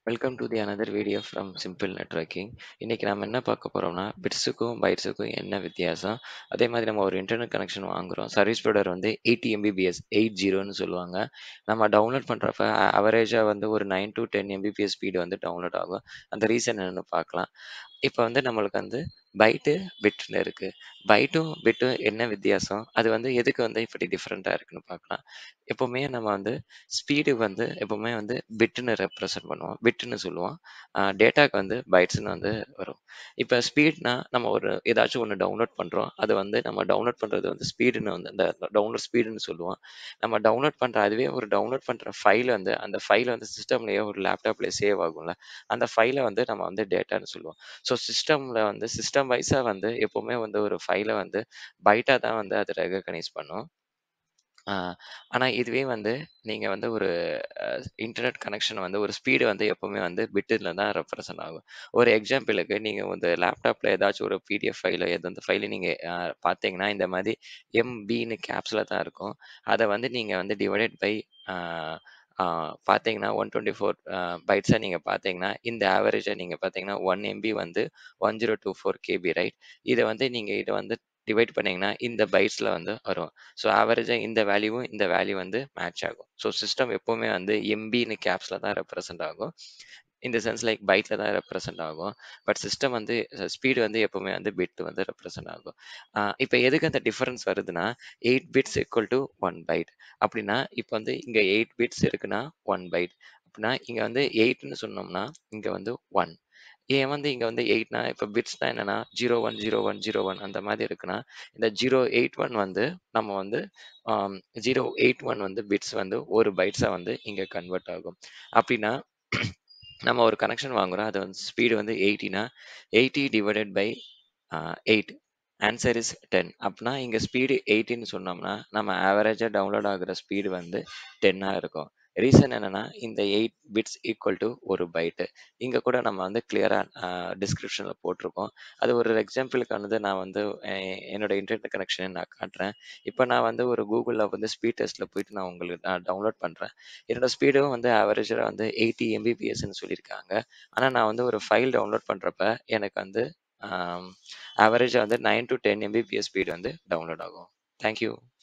welcome to the another video from simple networking இன்னைக்கு நம்ம என்ன பார்க்க போறோம்னா பிட்ஸுக்கும் பைட்ஸுக்கும் என்ன வித்தியாசம் அதே மாதிரி நம்ம ஒரு இன்டர்நெட் கனெக்ஷன் வாங்குறோம் சர்வீஸ் ப்ரொவைடர் வந்து எயிட்டி எம்பிபிஎஸ் எயிட் ஜீரோன்னு சொல்லுவாங்க நம்ம டவுன்லோட் பண்ணுறப்ப அவரேஜாக வந்து ஒரு nine to ten MBPS speed வந்து டவுன்லோட் ஆகும் அந்த ரீசன் என்னென்னு பார்க்கலாம் இப்போ வந்து நம்மளுக்கு வந்து பைட்டு பிட்னு இருக்கு பைட்டும் பிட்டும் என்ன வித்தியாசம் அது வந்து எதுக்கு வந்து இப்படி டிஃப்ரெண்ட்டாக இருக்குன்னு பார்க்கலாம் எப்போவுமே நம்ம வந்து ஸ்பீடு வந்து எப்போவுமே வந்து பிட்னு ரெப்ரசன்ட் பண்ணுவோம் பிட்னு சொல்லுவோம் டேட்டாக்கு வந்து பைட்ஸ்னு வந்து வரும் இப்போ ஸ்பீட்னா நம்ம ஒரு ஏதாச்சும் ஒன்று டவுன்லோட் பண்ணுறோம் அது வந்து நம்ம டவுன்லோட் பண்ணுறது வந்து ஸ்பீடுன்னு வந்து அந்த டவுன்லோட் ஸ்பீடுன்னு சொல்லுவோம் நம்ம டவுன்லோட் பண்ணுற அதுவே ஒரு டவுன்லோட் பண்ணுற ஃபைல் வந்து அந்த ஃபைல் வந்து சிஸ்டம்லேயே ஒரு லேப்டாப்லேயே சேவ் ஆகும்ல அந்த ஃபைலை வந்து நம்ம வந்து டேட்டான்னு சொல்லுவோம் ஸோ சிஸ்டமில் வந்து சிஸ்டம் வைஸாக வந்து எப்போவுமே வந்து ஒரு ஃபைலை வந்து பைட்டாக தான் வந்து அது ரெகக்னைஸ் பண்ணும் ஆனால் இதுவே வந்து நீங்கள் வந்து ஒரு இன்டர்நெட் கனெக்ஷன் வந்து ஒரு ஸ்பீடு வந்து எப்போவுமே வந்து பிட்டில் தான் ரெப்ரசன்ட் ஆகும் ஒரு எக்ஸாம்பிளுக்கு நீங்கள் வந்து லேப்டாப்பில் ஏதாச்சும் ஒரு பிடிஎஃப் ஃபைலோ எது அந்த ஃபைலை நீங்கள் பார்த்தீங்கன்னா இந்த மாதிரி எம்பின்னு கேப்ஸில் தான் இருக்கும் அதை வந்து நீங்கள் வந்து டிவைடட் பை பார்த்தீங்கன்னா ஒன் டுவெண்ட்டி ஃபோர் பைட்ஸை நீங்கள் பார்த்தீங்கன்னா இந்த ஆவரேஜை நீங்கள் பார்த்தீங்கன்னா ஒன் எம்பி வந்து one zero two four KB right இதை வந்து நீங்கள் இதை வந்து டிவைட் பண்ணிங்கன்னா இந்த பைட்ஸில் வந்து வரும் ஸோ ஆவரேஜாக இந்த வேல்யூவும் இந்த வேல்யூ வந்து மேட்ச் ஆகும் ஸோ சிஸ்டம் எப்போவுமே வந்து எம்பின்னு கேப்ஸில் தான் ரெப்ரசன்ட் ஆகும் இந்த சென்ஸ் லைக் பைட்டில் தான் ரெப்ரசன்ட் ஆகும் பட் சிஸ்டம் வந்து ஸ்பீடு வந்து எப்போவுமே வந்து பிட் வந்து ரெப்ரசன்ட் ஆகும் இப்போ எதுக்கு அந்த டிஃபரன்ஸ் வருதுன்னா eight bits equal to one byte அப்படின்னா இப்போ வந்து இங்கே எயிட் பிட்ஸ் இருக்குன்னா ஒன் பைட் அப்படின்னா இங்கே வந்து எயிட்னு சொன்னோம்னா இங்கே வந்து ஒன் ஏன் வந்து இங்கே வந்து எயிட்னா இப்போ பிட்ஸ்னா என்னன்னா zero one zero one zero one அந்த மாதிரி இருக்குன்னா இந்த ஜீரோ எயிட் ஒன் வந்து நம்ம வந்து ஜீரோ எயிட் ஒன் வந்து பிட்ஸ் வந்து ஒரு பைட்ஸாக வந்து இங்கே கன்வெர்ட் ஆகும் அப்படின்னா நம்ம ஒரு கனெக்ஷன் வாங்குறோம் அது வந்து ஸ்பீடு வந்து எயிட்டினா eighty divided by eight answer is ten அப்படின்னா இங்கே ஸ்பீடு எயிட்டின்னு சொன்னோம்னா நம்ம ஆவரேஜாக டவுன்லோட் ஆகுற ஸ்பீடு வந்து டென்னாக இருக்கும் ரீசன் என்னன்னா இந்த எயிட் பிட்ஸ் ஈக்குவல் டு ஒரு பைட்டு இங்கே கூட நம்ம வந்து கிளியராக டிஸ்கிரிப்ஷனில் போட்டிருக்கோம் அது ஒரு எக்ஸாம்பிளுக்கானது நான் வந்து என்னோட இன்டர்நெட் கனெக்ஷனை நான் காட்டுறேன் இப்போ நான் வந்து ஒரு கூகுளில் வந்து ஸ்பீட் டெஸ்ட்டில் போயிட்டு நான் உங்களுக்கு நான் டவுன்லோட் பண்ணுறேன் என்னோட ஸ்பீடும் வந்து ஆவரேஜாக வந்து எயிட்டி எம்பிபிஎஸ்ன்னு சொல்லியிருக்காங்க ஆனால் நான் வந்து ஒரு ஃபைல் டவுன்லோட் பண்ணுறப்ப எனக்கு வந்து ஆவரேஜாக வந்து nine to ten MBPS speed வந்து டவுன்லோட் ஆகும் தேங்க்யூ